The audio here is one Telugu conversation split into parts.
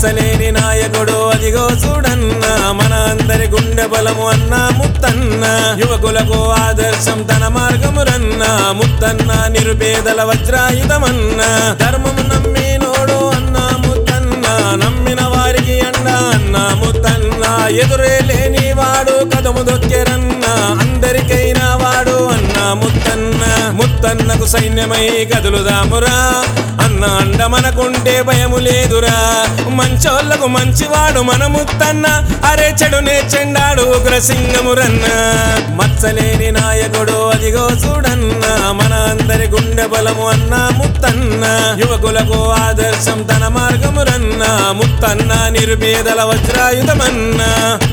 మచ్చలేని నాయకుడు అదిగో చూడన్న మన అందరి గుండె బలము అన్న ముత్తన్న యువకులకు ఆదర్శం తన మార్గము రన్న ముత్తన్న నిరుపేదల వజ్రాయుధమన్న ధర్మము నమ్మినోడు అన్న ముత్తన్న నమ్మిన వారికి అండ అన్న ముత్తన్న ఎదురే లేని వాడు కదము దొక్కెరన్న అందరికైనా వాడు అన్న ముత్తన్న ముత్తన్నకు సైన్యమై కదులుదామురా అన్న అండ మనకుంటే భయము లేదురా మంచోళ్లకు మంచివాడు మన ముత్తన్న అరే చెడునే చెండాడు ఉగ్రసింగమురన్న మచ్చలేని నాయకుడు అదిగో చూడన్న మన అందరి గుండె బలము అన్న ముత్తన్న యువకులకు ఆదర్శం తన మార్గము రన్న ముత్తన్న నిరుపేదల వజ్రాయుధమన్నా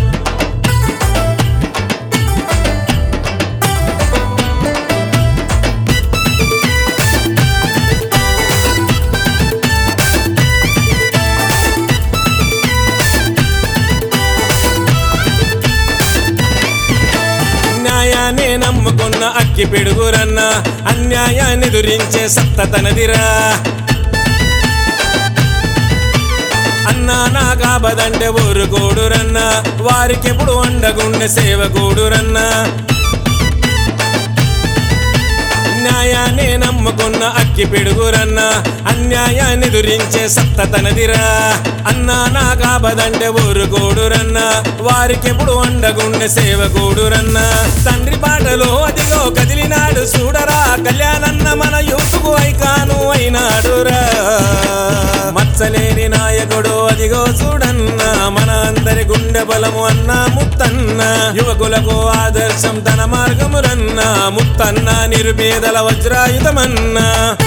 న్యాయాన్ని నమ్ముకున్న అక్కి పిడుగురన్న అన్యాయాన్ని దురించే సత్త తనదిరా అన్నా నా కాబదంటే ఊరుకోడురన్న వారికెప్పుడు అండగుండె సేవకూడురన్న న్యాయాన్ని నమ్ముకున్న అక్కి పిడుగురన్న అన్యాయాన్ని దురించే సత్త తనదిరా అన్నా నా కాబదంటే ఊరుకోడురన్న వారికెప్పుడు అండగుండె సేవకూడురన్న తండ్రి పాటలో అదిగో కదిలినాడు చూడరా కళ్యాణన్న మన యూతుకు ఐకాను అయినాడురా మచ్చలేని నాయకుడు అదిగో చూడన్న మన అందరి గుండె బలము అన్న ముత్తన్న యువకులకు ఆదర్శం తన మార్గము రన్న ముత్తన్న నిరుపేదల వజ్రాయుధమన్నా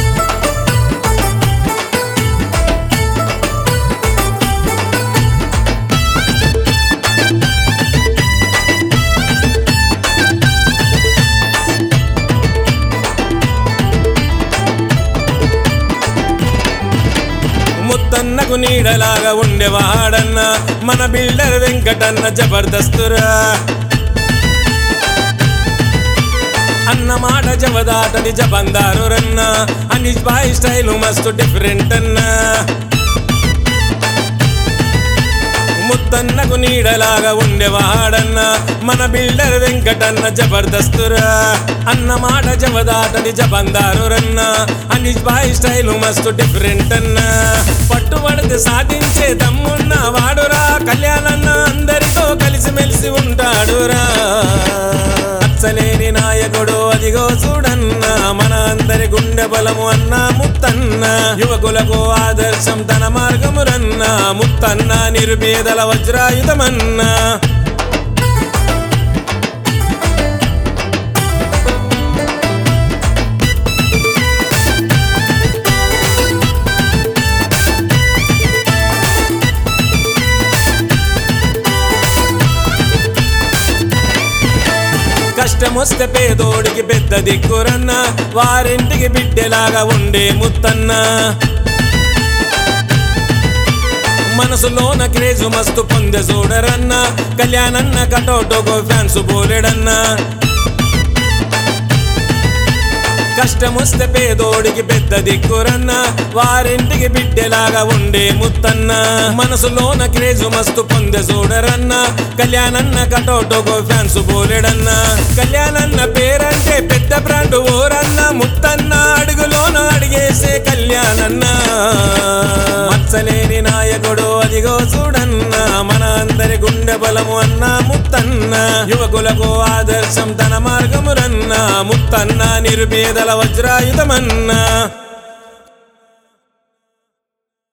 ముత్తన్నకు నీడలాగా ఉండేవాడన్న మన బిల్డర్ వెంకటన్న జబర్దస్తురా అన్న మాట జవదాటది జబందారు రన్న అని బాయ్ స్టైల్ మస్తు డిఫరెంట్ అన్నా ముత్తన్నకు నీడలాగా ఉండేవాడన్న మన బిల్డర్ వెంకటన్న జబర్దస్తురా అన్న మాట జవదాటది జబందారు రన్న అని బాయ్ స్టైల్ మస్తు డిఫరెంట్ అన్న పట్టుబడితే సాధించే దమ్మున్న వాడురా కళ్యాణన్న అందరితో కలిసిమెలిసి ఉంటాడురా అచ్చలేని నాయకుడు అదిగో చూడన్న మన అందరి గుండె బలము అన్న ముత్తన్న యువకులకు ఆదర్శం తన మార్గము రన్న ముత్తన్న నిరుపేదల వజ్రాయుధమన్నా కష్టమొస్తే పేదోడికి పెద్ద దిక్కురన్న వారింటికి బిడ్డెలాగా ఉండే ముత్తన్న మనసులోన క్రేజు మస్తు పొందె చూడరన్న కళ్యాణన్న కటౌటోగో ఫ్యాన్స్ బోలెడన్నా కష్టమొస్తే పేదోడికి పెద్ద దిక్కురన్న వారింటికి బిడ్డెలాగా ఉండే ముత్తన్న మనసులోన క్రేజు మస్తు పొందె చూడరన్న కళ్యాణన్న కటౌటోగో ఫ్యాన్స్ బోలెడన్న కళ్యాణన్న పేరంటే పెద్ద బ్రాండ్ ఓరన్న ముత్తన్న అడుగులోన అడిగేసే కళ్యాణన్న మచ్చలేని నాయకుడు అదిగో చూడన్న మన అందరి గుండె బలము అన్న ముత్తన్న యువకులకు ఆదర్శం తన మార్గము రన్న ముత్తన్న నిరుపేదల వజ్రాయుధమన్నా